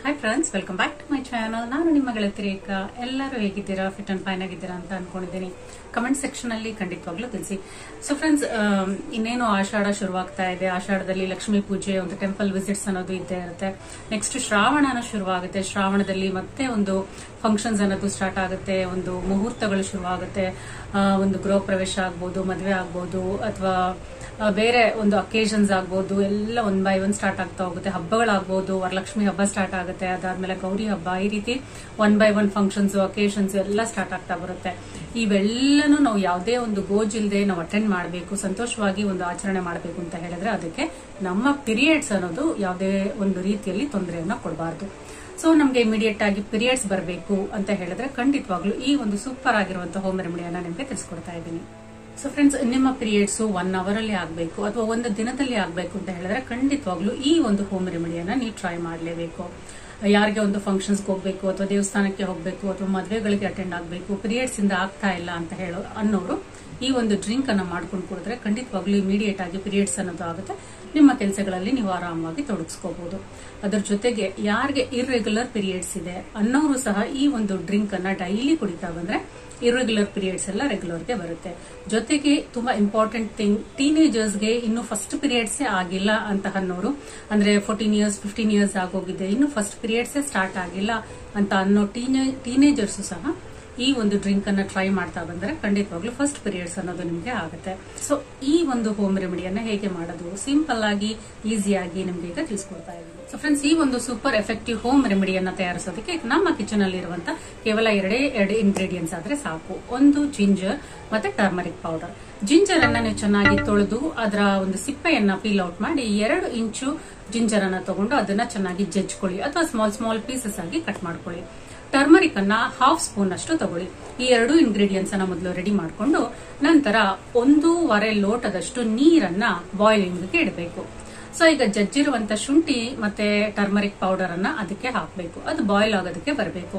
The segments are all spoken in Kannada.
hi friends welcome back to my channel ನಾನು ನಿಮ್ಮ ಗೆಳತಿ ರೇಖಾ ಎಲ್ಲರೂ ಹೇಗಿದ್ದೀರಾ ಫಿಟ್ ಅಂಡ್ ಫೈನ್ ಆಗಿದ್ದೀರಾ ಅಂತ ಅನ್ಕೊಂಡಿದ್ದೀನಿ ಕಮೆಂಟ್ ಸೆಕ್ಷನ್ ಅಲ್ಲಿ ಖಂಡಿತವಾಗ್ಲೂ ತಿಳಿಸಿ ಸೊ ಫ್ರೆಂಡ್ಸ್ ಇನ್ನೇನು ಆಷಾಢ ಶುರುವಾಗ್ತಾ ಇದೆ ಆಷಾಢದಲ್ಲಿ ಲಕ್ಷ್ಮೀ ಪೂಜೆ ಒಂದು ಟೆಂಪಲ್ ವಿಸಿಟ್ಸ್ ಅನ್ನೋದು ಇದ್ದೇ ಇರುತ್ತೆ ನೆಕ್ಸ್ಟ್ ಶ್ರಾವಣನ ಶುರುವಾಗುತ್ತೆ ಶ್ರಾವಣದಲ್ಲಿ ಮತ್ತೆ ಒಂದು ಫಂಕ್ಷನ್ಸ್ ಅನ್ನೋದು ಸ್ಟಾರ್ಟ್ ಆಗುತ್ತೆ ಒಂದು ಮುಹೂರ್ತಗಳು ಶುರುವಾಗುತ್ತೆ ಆ, ಒಂದು ಗೃಹ ಪ್ರವೇಶ ಆಗ್ಬೋದು ಮದುವೆ ಆಗ್ಬೋದು ಅಥವಾ ಆ, ಬೇರೆ ಒಂದು ಅಕೇಶನ್ಸ್ ಆಗ್ಬೋದು ಎಲ್ಲ ಒನ್ ಬೈ ಒನ್ ಸ್ಟಾರ್ಟ್ ಆಗ್ತಾ ಹೋಗುತ್ತೆ ಹಬ್ಬಗಳಾಗ್ಬೋದು ವರಲಕ್ಷ್ಮಿ ಹಬ್ಬ ಸ್ಟಾರ್ಟ್ ಆಗುತ್ತೆ ಅದಾದ್ಮೇಲೆ ಗೌರಿ ಹಬ್ಬ ಈ ರೀತಿ one by one functions occasions ಎಲ್ಲ ಸ್ಟಾರ್ಟ್ ಆಗ್ತಾ ಬರುತ್ತೆ ಇವೆಲ್ಲನೂ ನಾವು ಯಾವುದೇ ಒಂದು ಗೋಜಿಲ್ದೆ ನಾವು ಅಟೆಂಡ್ ಮಾಡಬೇಕು ಸಂತೋಷವಾಗಿ ಒಂದು ಆಚರಣೆ ಮಾಡಬೇಕು ಅಂತ ಹೇಳಿದ್ರೆ ಅದಕ್ಕೆ ನಮ್ಮ ಪೀರಿಯಡ್ಸ್ ಅನ್ನೋದು ಯಾವುದೇ ಒಂದು ರೀತಿಯಲ್ಲಿ ತೊಂದರೆಯನ್ನ ಕೊಡಬಾರ್ದು ಸೊ ನಮ್ಗೆ ಇಮಿಡಿಯೇಟ್ ಆಗಿ ಪೀರಿಯಡ್ಸ್ ಬರಬೇಕು ಅಂತ ಹೇಳಿದ್ರೆ ಖಂಡಿತವಾಗ್ಲೂ ಈ ಒಂದು ಸೂಪರ್ ಆಗಿರುವಂತಹ ಹೋಮ್ ರೆಮಿಡಿಯನ್ನ ನಿಮಗೆ ತಿಳಿಸ್ಕೊಡ್ತಾ ಇದ್ದೀನಿ ಸೊ ಫ್ರೆಂಡ್ಸ್ ನಿಮ್ಮ ಪೀರಿಯಡ್ಸ್ ಒನ್ ಅವರ್ ಅಲ್ಲಿ ಆಗಬೇಕು ಅಥವಾ ಒಂದು ದಿನದಲ್ಲಿ ಆಗಬೇಕು ಅಂತ ಹೇಳಿದ್ರೆ ಖಂಡಿತವಾಗ್ಲೂ ಈ ಒಂದು ಹೋಮ್ ರೆಮಿಡಿಯನ್ನ ನೀವು ಟ್ರೈ ಮಾಡಲೇಬೇಕು ಯಾರಿಗೆ ಒಂದು ಫಂಕ್ಷನ್ಸ್ಗೆ ಹೋಗ್ಬೇಕು ಅಥವಾ ದೇವಸ್ಥಾನಕ್ಕೆ ಹೋಗ್ಬೇಕು ಅಥವಾ ಮದುವೆಗಳಿಗೆ ಅಟೆಂಡ್ ಆಗಬೇಕು ಪೀರಿಯಡ್ಸ್ ಇಂದ ಆಗ್ತಾ ಇಲ್ಲ ಅಂತ ಹೇಳೋ ಅನ್ನೋರು ಈ ಒಂದು ಡ್ರಿಂಕ್ ಅನ್ನ ಮಾಡ್ಕೊಂಡು ಕುಡಿದ್ರೆ ಖಂಡಿತವಾಗ್ಲೂ ಇಮಿಡಿಯೇಟ್ ಆಗಿ ಪೀರಿಯಡ್ಸ್ ಅನ್ನೋದು ಆಗುತ್ತೆ ನಿಮ್ಮ ಕೆಲಸಗಳಲ್ಲಿ ನೀವು ಆರಾಮಾಗಿ ತೊಡಗಿಸ್ಕೋಬಹುದು ಅದರ ಜೊತೆಗೆ ಯಾರಿಗೆ ಇರ್ರೆಗ್ಯುಲರ್ ಪೀರಿಯಡ್ಸ್ ಇದೆ ಅನ್ನೋರು ಸಹ ಈ ಒಂದು ಡ್ರಿಂಕ್ ಅನ್ನ ಡೈಲಿ ಕುಡಿತಾ ಬಂದ್ರೆ ಇರ್ರೆಗ್ಯುಲರ್ ಪೀರಿಯಡ್ಸ್ ಎಲ್ಲ ರೆಗ್ಯುಲರ್ಗೆ ಬರುತ್ತೆ ಜೊತೆಗೆ ತುಂಬಾ ಇಂಪಾರ್ಟೆಂಟ್ ಥಿಂಗ್ ಟೀನೇಜರ್ಸ್ಗೆ ಇನ್ನು ಫಸ್ಟ್ ಪೀರಿಯಡ್ಸ್ ಆಗಿಲ್ಲ ಅಂತ ಅನ್ನೋರು ಅಂದ್ರೆ ಫೋರ್ಟೀನ್ ಇಯರ್ಸ್ ಫಿಫ್ಟೀನ್ ಇಯರ್ಸ್ ಆಗೋಗಿದೆ ಇನ್ನು ಫಸ್ಟ್ ಪೀರಿಯಡ್ಸ್ ಸ್ಟಾರ್ಟ್ ಆಗಿಲ್ಲ ಅಂತ ಅನ್ನೋ ಟೀನೇಜರ್ಸ್ ಸಹ ಈ ಒಂದು ಡ್ರಿಂಕ್ ಅನ್ನ ಟ್ರೈ ಮಾಡ್ತಾ ಬಂದ್ರೆ ಖಂಡಿತವಾಗ್ಲೂ ಫಸ್ಟ್ ಪೀರಿಯಡ್ಸ್ ಅನ್ನೋದು ನಿಮಗೆ ಆಗುತ್ತೆ ಸೊ ಈ ಒಂದು ಹೋಮ್ ರೆಮಿಡಿಯನ್ನ ಹೇಗೆ ಮಾಡೋದು ಸಿಂಪಲ್ ಆಗಿ ಈಸಿಯಾಗಿ ನಿಮ್ಗೆ ಈಗ ತಿಳಿಸ್ಕೊಡ್ತಾ ಇದ್ದೀನಿ ಸೊ ಫ್ರೆಂಡ್ಸ್ ಈ ಒಂದು ಸೂಪರ್ ಎಫೆಕ್ಟಿವ್ ಹೋಮ್ ರೆಮಿಡಿಯನ್ನ ತಯಾರಿಸೋದಕ್ಕೆ ನಮ್ಮ ಕಿಚನ್ ಅಲ್ಲಿ ಇರುವಂತ ಕೇವಲ ಎರಡೇ ಎರಡು ಇಂಗ್ರೀಡಿಯೆಂಟ್ಸ್ ಆದ್ರೆ ಸಾಕು ಒಂದು ಜಿಂಜರ್ ಮತ್ತೆ ಟರ್ಮರಿಕ್ ಪೌಡರ್ ಜಿಂಜರ್ ಅನ್ನ ನೀವು ಚೆನ್ನಾಗಿ ತೊಳೆದು ಅದರ ಒಂದು ಸಿಪ್ಪೆಯನ್ನ ಪೀಲ್ ಔಟ್ ಮಾಡಿ ಎರಡು ಇಂಚು ಜಿಂಜರ್ ಅನ್ನ ತಗೊಂಡು ಅದನ್ನ ಚೆನ್ನಾಗಿ ಜಜ್ಕೊಳ್ಳಿ ಅಥವಾ ಸ್ಮಾಲ್ ಸ್ಮಾಲ್ ಪೀಸಸ್ ಆಗಿ ಕಟ್ ಮಾಡ್ಕೊಳ್ಳಿ ಟರ್ಮರಿಕ್ ಅನ್ನ ಹಾಫ್ ಸ್ಪೂನ್ ಅಷ್ಟು ತಗೊಳ್ಳಿ ಈ ಎರಡು ಇಂಗ್ರೀಡಿಯೆಂಟ್ಸ್ ಅನ್ನ ಮೊದಲು ರೆಡಿ ಮಾಡಿಕೊಂಡು ನಂತರ ಒಂದೂವರೆ ಲೋಟದಷ್ಟು ನೀರನ್ನ ಬಾಯ್ಲಿಂಗ್ಗೆ ಇಡಬೇಕು ಸೊ ಈಗ ಜಜ್ಜಿರುವಂತ ಶುಂಠಿ ಮತ್ತೆ ಟರ್ಮರಿಕ್ ಪೌಡರ್ ಅನ್ನ ಅದಕ್ಕೆ ಹಾಕಬೇಕು ಅದು ಬಾಯ್ಲ್ ಆಗೋದಕ್ಕೆ ಬರಬೇಕು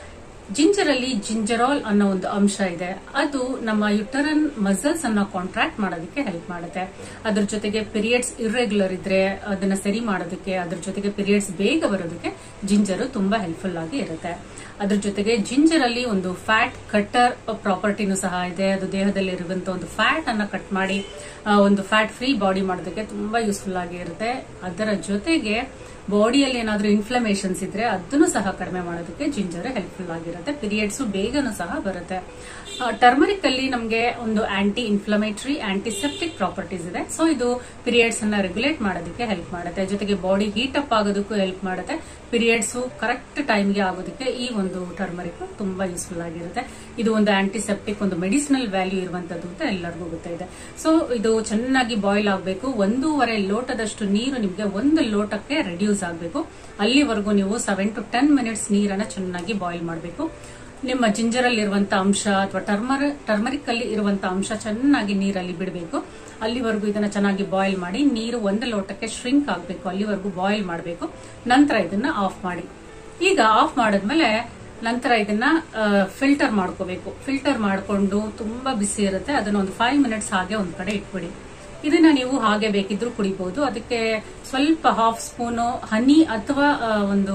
ಜಿಂಜರ್ ಅಲ್ಲಿ ಜಿಂಜರಾಲ್ ಅನ್ನೋ ಒಂದು ಅಂಶ ಇದೆ ಅದು ನಮ್ಮ ಯುಟರನ್ ಮಸಲ್ಸ್ ಅನ್ನ ಕಾಂಟ್ರಾಕ್ಟ್ ಮಾಡೋದಕ್ಕೆ ಹೆಲ್ಪ್ ಮಾಡುತ್ತೆ ಅದ್ರ ಜೊತೆಗೆ ಪೀರಿಯಡ್ಸ್ ಇರ್ರೆಗ್ಯುಲರ್ ಇದ್ರೆ ಅದನ್ನ ಸರಿ ಮಾಡೋದಕ್ಕೆ ಅದ್ರ ಜೊತೆಗೆ ಪೀರಿಯಡ್ಸ್ ಬೇಗ ಬರೋದಕ್ಕೆ ಜಿಂಜರ್ ತುಂಬಾ ಹೆಲ್ಪ್ಫುಲ್ ಆಗಿ ಇರುತ್ತೆ ಅದ್ರ ಜೊತೆಗೆ ಜಿಂಜರ್ ಅಲ್ಲಿ ಒಂದು ಫ್ಯಾಟ್ ಕಟ್ಟರ್ ಪ್ರಾಪರ್ಟಿನೂ ಸಹ ಇದೆ ಅದು ದೇಹದಲ್ಲಿ ಇರುವಂತಹ ಒಂದು ಫ್ಯಾಟ್ ಅನ್ನ ಕಟ್ ಮಾಡಿ ಆ, ಒಂದು ಫ್ಯಾಟ್ ಫ್ರೀ ಬಾಡಿ ಮಾಡೋದಕ್ಕೆ ತುಂಬಾ ಯೂಸ್ಫುಲ್ ಆಗಿ ಇರುತ್ತೆ ಅದರ ಜೊತೆಗೆ ಬಾಡಿಯಲ್ಲಿ ಏನಾದ್ರೂ ಇನ್ಫ್ಲಮೇಷನ್ಸ್ ಇದ್ರೆ ಅದನ್ನು ಸಹ ಕಡಿಮೆ ಮಾಡೋದಕ್ಕೆ ಜಿಂಜರ್ ಹೆಲ್ಪ್ಫುಲ್ ಆಗಿರುತ್ತೆ ಪೀರಿಯಡ್ಸ್ ಬೇಗನೂ ಸಹ ಬರುತ್ತೆ ಟರ್ಮರಿಕ್ ಅಲ್ಲಿ ನಮಗೆ ಒಂದು ಆಂಟಿ ಇನ್ಫ್ಲಮೇಟರಿ ಆಂಟಿಸೆಪ್ಟಿಕ್ ಪ್ರಾಪರ್ಟೀಸ್ ಇದೆ ಸೊ ಇದು ಪೀರಿಯಡ್ಸ್ ಅನ್ನ ರೆಗ್ಯುಲೇಟ್ ಮಾಡೋದಕ್ಕೆ ಹೆಲ್ಪ್ ಮಾಡುತ್ತೆ ಜೊತೆಗೆ ಬಾಡಿ ಹೀಟ್ ಅಪ್ ಆಗೋದಕ್ಕೂ ಹೆಲ್ಪ್ ಮಾಡುತ್ತೆ ಪೀರಿಯಡ್ಸ್ ಕರೆಕ್ಟ್ ಟೈಮ್ಗೆ ಆಗೋದಕ್ಕೆ ಈ ಒಂದು ಟರ್ಮರಿಕ್ ತುಂಬಾ ಯೂಸ್ಫುಲ್ ಆಗಿರುತ್ತೆ ಇದು ಒಂದು ಆಂಟಿಸೆಪ್ಟಿಕ್ ಒಂದು ಮೆಡಿಸಿನಲ್ ವ್ಯಾಲ್ಯೂ ಇರುವಂತದ್ದು ಅಂತ ಎಲ್ಲರಿಗೂ ಗೊತ್ತಿದೆ ಸೊ ಇದು ಚೆನ್ನಾಗಿ ಬಾಯ್ಲ್ ಆಗಬೇಕು ಒಂದೂವರೆ ಲೋಟದಷ್ಟು ನೀರು ನಿಮಗೆ ಒಂದು ಲೋಟಕ್ಕೆ ರೆಡ್ಯೂಸ್ ಆಗಬೇಕು ಅಲ್ಲಿವರೆಗೂ ನೀವು ಸೆವೆನ್ ಟು ಟೆನ್ ಮಿನಿಟ್ಸ್ ನೀರನ್ನ ಚೆನ್ನಾಗಿ ಬಾಯ್ಲ್ ಮಾಡಬೇಕು ನಿಮ್ಮ ಜಿಂಜರ್ ಅಲ್ಲಿ ಇರುವಂತ ಅಂಶ ಅಥವಾ ಟರ್ಮರ್ ಟರ್ಮರಿಕ್ ಅಲ್ಲಿ ಇರುವಂತ ಅಂಶ ಚೆನ್ನಾಗಿ ನೀರಲ್ಲಿ ಬಿಡಬೇಕು ಅಲ್ಲಿವರೆಗೂ ಇದನ್ನ ಚೆನ್ನಾಗಿ ಬಾಯ್ಲ್ ಮಾಡಿ ನೀರು ಒಂದು ಲೋಟಕ್ಕೆ ಶ್ರಿಂಕ್ ಆಗಬೇಕು ಅಲ್ಲಿವರೆಗೂ ಬಾಯ್ಲ್ ಮಾಡಬೇಕು ನಂತರ ಇದನ್ನ ಆಫ್ ಮಾಡಿ ಈಗ ಆಫ್ ಮಾಡಿದ್ಮೇಲೆ ನಂತರ ಇದನ್ನ ಫಿಲ್ಟರ್ ಮಾಡ್ಕೋಬೇಕು ಫಿಲ್ಟರ್ ಮಾಡ್ಕೊಂಡು ತುಂಬಾ ಬಿಸಿ ಇರುತ್ತೆ ಅದನ್ನ ಒಂದು ಫೈವ್ ಮಿನಿಟ್ಸ್ ಹಾಗೆ ಒಂದ್ ಕಡೆ ಇಟ್ಬಿಡಿ ಇದನ್ನ ನೀವು ಹಾಗೆ ಬೇಕಿದ್ರು ಕುಡಿಬಹುದು ಅದಕ್ಕೆ ಸ್ವಲ್ಪ ಹಾಫ್ ಸ್ಪೂನು ಹನಿ ಅಥವಾ ಆ, ಒಂದು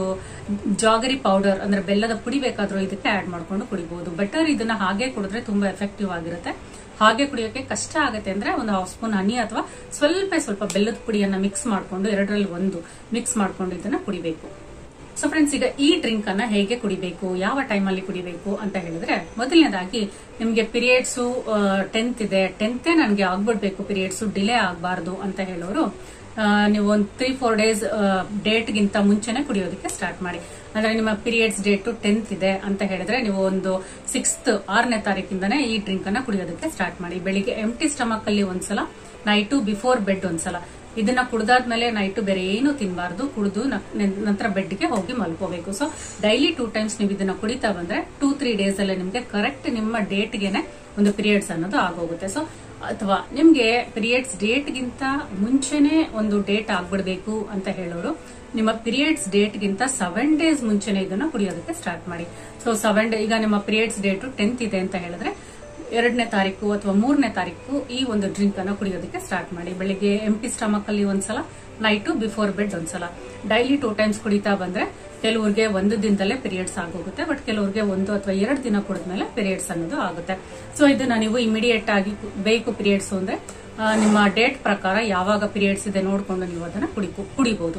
ಜಾಗರಿ ಪೌಡರ್ ಅಂದ್ರೆ ಬೆಲ್ಲದ ಪುಡಿ ಬೇಕಾದ್ರೂ ಇದಕ್ಕೆ ಆಡ್ ಮಾಡ್ಕೊಂಡು ಕುಡಿಬಹುದು ಬೆಟರ್ ಇದನ್ನ ಹಾಗೆ ಕುಡಿದ್ರೆ ತುಂಬಾ ಎಫೆಕ್ಟಿವ್ ಆಗಿರುತ್ತೆ ಹಾಗೆ ಕುಡಿಯೋಕೆ ಕಷ್ಟ ಆಗುತ್ತೆ ಅಂದ್ರೆ ಒಂದು ಹಾಫ್ ಸ್ಪೂನ್ ಹನಿ ಅಥವಾ ಸ್ವಲ್ಪ ಸ್ವಲ್ಪ ಬೆಲ್ಲದ ಪುಡಿಯನ್ನ ಮಿಕ್ಸ್ ಮಾಡ್ಕೊಂಡು ಎರಡರಲ್ಲಿ ಒಂದು ಮಿಕ್ಸ್ ಮಾಡ್ಕೊಂಡು ಇದನ್ನ ಕುಡಿಬೇಕು ಸೊ ಫ್ರೆಂಡ್ಸ್ ಈಗ ಈ ಡ್ರಿಂಕ್ ಅನ್ನ ಹೇಗೆ ಕುಡಿಬೇಕು ಯಾವ ಟೈಮ್ ಅಲ್ಲಿ ಕುಡಿಬೇಕು ಅಂತ ಹೇಳಿದ್ರೆ ಮೊದಲನೇದಾಗಿ ನಿಮ್ಗೆ ಪೀರಿಯಡ್ಸ್ ಟೆಂತ್ ಇದೆ ಟೆಂತೆ ನನಗೆ ಆಗ್ಬಿಡ್ಬೇಕು ಪೀರಿಯಡ್ಸ್ ಡಿಲೇ ಆಗಬಾರ್ದು ಅಂತ ಹೇಳೋರು ಆ, ನೀವು ಒಂದು ತ್ರೀ ಫೋರ್ ಡೇಸ್ ಡೇಟ್ಗಿಂತ ಮುಂಚೆನೆ ಕುಡಿಯೋದಕ್ಕೆ ಸ್ಟಾರ್ಟ್ ಮಾಡಿ ಅಂದ್ರೆ ನಿಮ್ಮ ಪೀರಿಯಡ್ಸ್ ಡೇಟ್ ಟೆಂತ್ ಇದೆ ಅಂತ ಹೇಳಿದ್ರೆ ನೀವು ಒಂದು ಸಿಕ್ಸ್ತ್ ಆರನೇ ತಾರೀಕಿಂದನೇ ಈ ಡ್ರಿಂಕ್ ಅನ್ನ ಕುಡಿಯೋದಕ್ಕೆ ಸ್ಟಾರ್ಟ್ ಮಾಡಿ ಬೆಳಿಗ್ಗೆ ಎಂಟಿ ಸ್ಟಮಕ್ ಅಲ್ಲಿ ಒಂದ್ಸಲ ನೈಟು ಬಿಫೋರ್ ಬೆಡ್ ಒಂದ್ಸಲ ಇದನ್ನ ಕುಡ್ದಾದ್ಮೇಲೆ ನೈಟ್ ಬೇರೆ ಏನು ತಿನ್ನಬಾರ್ದು ಕುಡಿದು ನಂತರ ಬೆಡ್ಗೆ ಹೋಗಿ ಮಲ್ಕೋಬೇಕು ಸೊ ಡೈಲಿ ಟೂ ಟೈಮ್ಸ್ ನೀವು ಇದನ್ನ ಕುಡಿತಾ ಬಂದ್ರೆ ಟೂ ತ್ರೀ ಡೇಸ್ ಅಲ್ಲೇ ನಿಮ್ಗೆ ಕರೆಕ್ಟ್ ನಿಮ್ಮ ಡೇಟ್ಗೆನೆ ಒಂದು ಪೀರಿಯಡ್ಸ್ ಅನ್ನೋದು ಆಗೋಗುತ್ತೆ ಸೊ ಅಥವಾ ನಿಮ್ಗೆ ಪೀರಿಯಡ್ಸ್ ಡೇಟ್ಗಿಂತ ಮುಂಚೆನೆ ಒಂದು ಡೇಟ್ ಆಗ್ಬಿಡ್ಬೇಕು ಅಂತ ಹೇಳೋರು ನಿಮ್ಮ ಪೀರಿಯಡ್ಸ್ ಡೇಟ್ಗಿಂತ ಸೆವೆನ್ ಡೇಸ್ ಮುಂಚೆನೆ ಇದನ್ನ ಕುಡಿಯೋದಕ್ಕೆ ಸ್ಟಾರ್ಟ್ ಮಾಡಿ ಸೊ ಸೆವೆನ್ ಡೇ ಈಗ ನಿಮ್ಮ ಪೀರಿಯಡ್ಸ್ ಡೇಟ್ ಟೆಂತ್ ಇದೆ ಅಂತ ಹೇಳಿದ್ರೆ ಎರಡನೇ ತಾರೀಕು ಅಥವಾ ಮೂರನೇ ತಾರೀಕು ಈ ಒಂದು ಡ್ರಿಂಕ್ ಅನ್ನ ಕುಡಿಯೋದಕ್ಕೆ ಸ್ಟಾರ್ಟ್ ಮಾಡಿ ಬೆಳಿಗ್ಗೆ ಎಂಟಿ ಸ್ಟಮಕ್ ಅಲ್ಲಿ ಒಂದ್ಸಲ ನೈಟು ಬಿಫೋರ್ ಬೆಡ್ ಒಂದ್ಸಲ ಡೈಲಿ ಟೂ ಟೈಮ್ಸ್ ಕುಡಿತಾ ಬಂದ್ರೆ ಕೆಲವ್ರಿಗೆ ಒಂದು ದಿನದಲ್ಲೇ ಪೀರಿಯಡ್ಸ್ ಆಗೋಗುತ್ತೆ ಬಟ್ ಕೆಲವ್ರಿಗೆ ಒಂದು ಅಥವಾ ಎರಡು ದಿನ ಕುಡಿದ್ಮೇಲೆ ಪೀರಿಯಡ್ಸ್ ಅನ್ನೋದು ಆಗುತ್ತೆ ಸೊ ಇದನ್ನ ನೀವು ಇಮಿಡಿಯೇಟ್ ಆಗಿ ಬೇಕು ಪೀರಿಯಡ್ಸ್ ಅಂದ್ರೆ ಆ, ನಿಮ್ಮ ಡೇಟ್ ಪ್ರಕಾರ ಯಾವಾಗ ಪೀರಿಯಡ್ಸ್ ಇದೆ ನೋಡ್ಕೊಂಡು ನೀವು ಅದನ್ನ ಕುಡಿಕೊ- ಕುಡಿಬಹುದು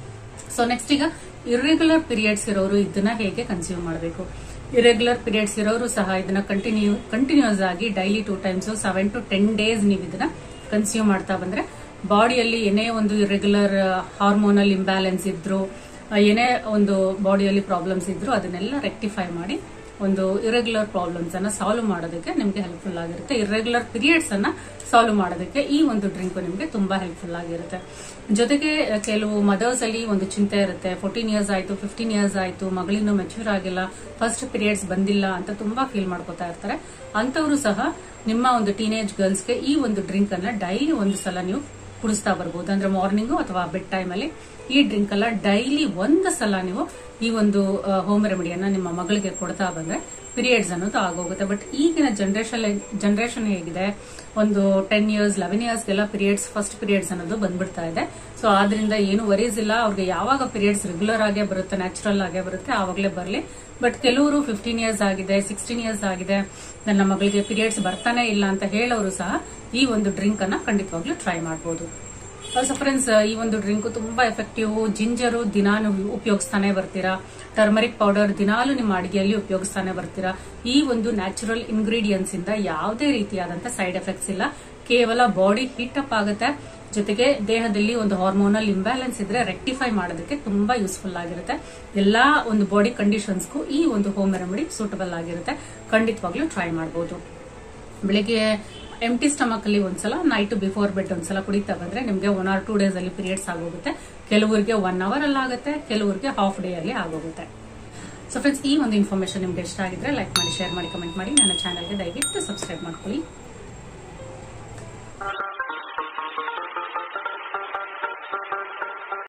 ಸೊ ನೆಕ್ಸ್ಟ್ ಈಗ ಇರ್ರೆಗ್ಯುಲರ್ ಪೀರಿಯಡ್ಸ್ ಇರೋರು ಇದನ್ನ ಹೇಗೆ ಕನ್ಸ್ಯೂಮ್ ಮಾಡಬೇಕು ಇರೆಗ್ಯುಲರ್ ಪೀರಿಯಡ್ಸ್ ಇರೋರು ಸಹ ಇದನ್ನ ಕಂಟಿನ್ಯೂ ಕಂಟಿನ್ಯೂಸ್ ಆಗಿ daily two times seven to ten days ನೀವು ಇದನ್ನ ಕನ್ಸ್ಯೂಮ್ ಮಾಡ್ತಾ ಬಂದ್ರೆ ಬಾಡಿಯಲ್ಲಿ ಏನೇ ಒಂದು ಇರೆಗ್ಯುಲರ್ ಹಾರ್ಮೋನಲ್ ಇಂಬ್ಯಾಲೆನ್ಸ್ ಇದ್ರು ಆ, ಏನೇ ಒಂದು ಬಾಡಿಯಲ್ಲಿ ಪ್ರಾಬ್ಲಮ್ಸ್ ಇದ್ರು ಅದನ್ನೆಲ್ಲ ರೆಕ್ಟಿಫೈ ಮಾಡಿ ಒಂದು ಇರೆಗ್ಯುಲರ್ ಪ್ರಾಬ್ಲಮ್ಸ್ ಅನ್ನ ಸಾಲ್ವ್ ಮಾಡೋದಕ್ಕೆ ನಿಮಗೆ ಹೆಲ್ಪ್ಫುಲ್ ಆಗಿರುತ್ತೆ ಇರೆಗ್ಯುಲರ್ ಪೀರಿಯಡ್ಸ್ ಅನ್ನ ಸಾಲ್ವ್ ಮಾಡೋದಕ್ಕೆ ಈ ಒಂದು ಡ್ರಿಂಕ್ ನಿಮಗೆ ತುಂಬಾ ಹೆಲ್ಪ್ಫುಲ್ ಆಗಿರುತ್ತೆ ಜೊತೆಗೆ ಅಹ್, ಕೆಲವು ಮದರ್ಸ್ ಅಲ್ಲಿ ಒಂದು ಚಿಂತೆ ಇರುತ್ತೆ ಫೋರ್ಟೀನ್ ಇಯರ್ಸ್ ಆಯ್ತು ಫಿಫ್ಟೀನ್ ಇಯರ್ಸ್ ಆಯ್ತು ಮಗಳಿನ್ನೂ ಮೆಚ್ಯೂರ್ ಆಗಿಲ್ಲ ಫಸ್ಟ್ ಪೀರಿಯಡ್ಸ್ ಬಂದಿಲ್ಲ ಅಂತ ತುಂಬಾ ಫೀಲ್ ಮಾಡ್ಕೋತಾ ಇರ್ತಾರೆ ಅಂತವರು ಸಹ ನಿಮ್ಮ ಒಂದು ಟೀನೇಜ್ ಗರ್ಲ್ಸ್ಗೆ ಈ ಒಂದು ಡ್ರಿಂಕ್ ಅನ್ನ ಡೈಲಿ ಒಂದು ಸಲ ನೀವು ಕುಡಿಸ್ತಾ ಬರ್ಬೋದು ಅಂದ್ರೆ ಮಾರ್ನಿಂಗು ಅಥವಾ ಬೆಡ್ ಟೈಮ್ ಅಲ್ಲಿ ಈ ಡ್ರಿಂಕ್ ಎಲ್ಲ ಡೈಲಿ ಒಂದು ಸಲ ನೀವು ಈ ಒಂದು ಹೋಮ್ ರೆಮಿಡಿಯನ್ನ ನಿಮ್ಮ ಮಗಳಿಗೆ ಕೊಡ್ತಾ ಬಂದ್ರೆ ಪೀರಿಯಡ್ಸ್ ಅನ್ನೋದು ಆಗೋಗುತ್ತೆ ಬಟ್ ಈಗಿನ ಜನರೇಷನ್ ಜನರೇಷನ್ ಹೇಗಿದೆ ಒಂದು ಟೆನ್ ಇಯರ್ಸ್ ಲೆವೆನ್ ಇಯರ್ಸ್ಗೆಲ್ಲ ಪೀರಿಯಡ್ಸ್ ಫಸ್ಟ್ ಪೀರಿಯಡ್ಸ್ ಅನ್ನೋದು ಬಂದ್ಬಿಡ್ತಾ ಇದೆ ಸೊ ಆದ್ರಿಂದ ಏನು ವರೀಸ್ ಇಲ್ಲ ಅವ್ರಿಗೆ ಯಾವಾಗ ಪೀರಿಯಡ್ಸ್ ರೆಗ್ಯುಲರ್ ಆಗೇ ಬರುತ್ತೆ ನ್ಯಾಚುರಲ್ ಆಗೇ ಬರುತ್ತೆ ಆವಾಗಲೇ ಬರಲಿ ಬಟ್ ಕೆಲವರು ಫಿಫ್ಟೀನ್ ಇಯರ್ಸ್ ಆಗಿದೆ ಸಿಕ್ಸ್ಟೀನ್ ಇಯರ್ಸ್ ಆಗಿದೆ ನನ್ನ ಮಗಳಿಗೆ ಪೀರಿಯಡ್ಸ್ ಬರ್ತಾನೆ ಇಲ್ಲ ಅಂತ ಹೇಳೋರು ಸಹ ಈ ಒಂದು ಡ್ರಿಂಕ್ ಅನ್ನ ಖಂಡಿತವಾಗ್ಲೂ ಟ್ರೈ ಮಾಡಬಹುದು ಸೊ ಫ್ರೆಂಡ್ಸ್ ಈ ಒಂದು ಡ್ರಿಂಕ್ ತುಂಬಾ ಎಫೆಕ್ಟಿವ್ ಜಿಂಜರು ದಿನಾನು ಉಪಯೋಗಿಸ್ತಾನೆ ಬರ್ತೀರಾ ಟರ್ಮರಿಕ್ ಪೌಡರ್ ದಿನಾಲು ನಿಮ್ಮ ಅಡಿಗೆಯಲ್ಲಿ ಉಪಯೋಗಿಸ್ತಾನೆ ಬರ್ತೀರಾ ಈ ಒಂದು ನ್ಯಾಚುರಲ್ ಇಂಗ್ರೀಡಿಯೆಂಟ್ಸ್ ಇಂದ ಯಾವುದೇ ರೀತಿಯಾದಂತ ಸೈಡ್ ಎಫೆಕ್ಟ್ಸ್ ಇಲ್ಲ ಕೇವಲ ಬಾಡಿ ಹೀಟ್ ಅಪ್ ಆಗುತ್ತೆ ಜೊತೆಗೆ ದೇಹದಲ್ಲಿ ಒಂದು ಹಾರ್ಮೋನಲ್ ಇಂಬ್ಯಾಲೆನ್ಸ್ ಇದ್ರೆ ರೆಕ್ಟಿಫೈ ಮಾಡೋದಕ್ಕೆ ತುಂಬಾ ಯೂಸ್ಫುಲ್ ಆಗಿರುತ್ತೆ ಎಲ್ಲಾ ಒಂದು ಬಾಡಿ ಕಂಡೀಷನ್ಸ್ಗೂ ಈ ಒಂದು ಹೋಮ್ ರೆಮಿಡಿ ಸೂಟಬಲ್ ಆಗಿರುತ್ತೆ ಖಂಡಿತವಾಗ್ಲೂ ಟ್ರೈ ಮಾಡಬಹುದು ಬೆಳಿಗ್ಗೆ ಎಂಟಿ ಸ್ಟಮಕ್ ಅಲ್ಲಿ ಒಂದ್ಸಲ ನೈಟ್ ಬಿಫೋರ್ ಬೆಡ್ ಒಂದ್ಸಲ ಕುಡಿತಾ ಬಂದ್ರೆ ನಿಮ್ಗೆ ಒನ್ ಆರ್ ಟೂ ಡೇಸ್ ಅಲ್ಲಿ ಪೀರಿಯಡ್ಸ್ ಆಗೋಗುತ್ತೆ ಕೆಲವರಿಗೆ ಒನ್ ಅವರ್ ಅಲ್ಲಿ ಆಗುತ್ತೆ ಕೆಲವರಿಗೆ ಹಾಫ್ ಡೇ ಅಲ್ಲಿ ಆಗೋಗುತ್ತೆ ಸೊ ಫ್ರೆಂಡ್ಸ್ ಈ ಒಂದು ಇನ್ಫಾರ್ಮೇಶನ್ ನಿಮ್ಗೆ ಇಷ್ಟ ಆಗಿದ್ರೆ ಲೈಕ್ ಮಾಡಿ ಶೇರ್ ಮಾಡಿ ಕಮೆಂಟ್ ಮಾಡಿ ನನ್ನ ಚಾನಲ್ಗೆ ದಯವಿಟ್ಟು ಸಬ್ಸ್ಕ್ರೈಬ್ ಮಾಡ್ಕೊಳ್ಳಿ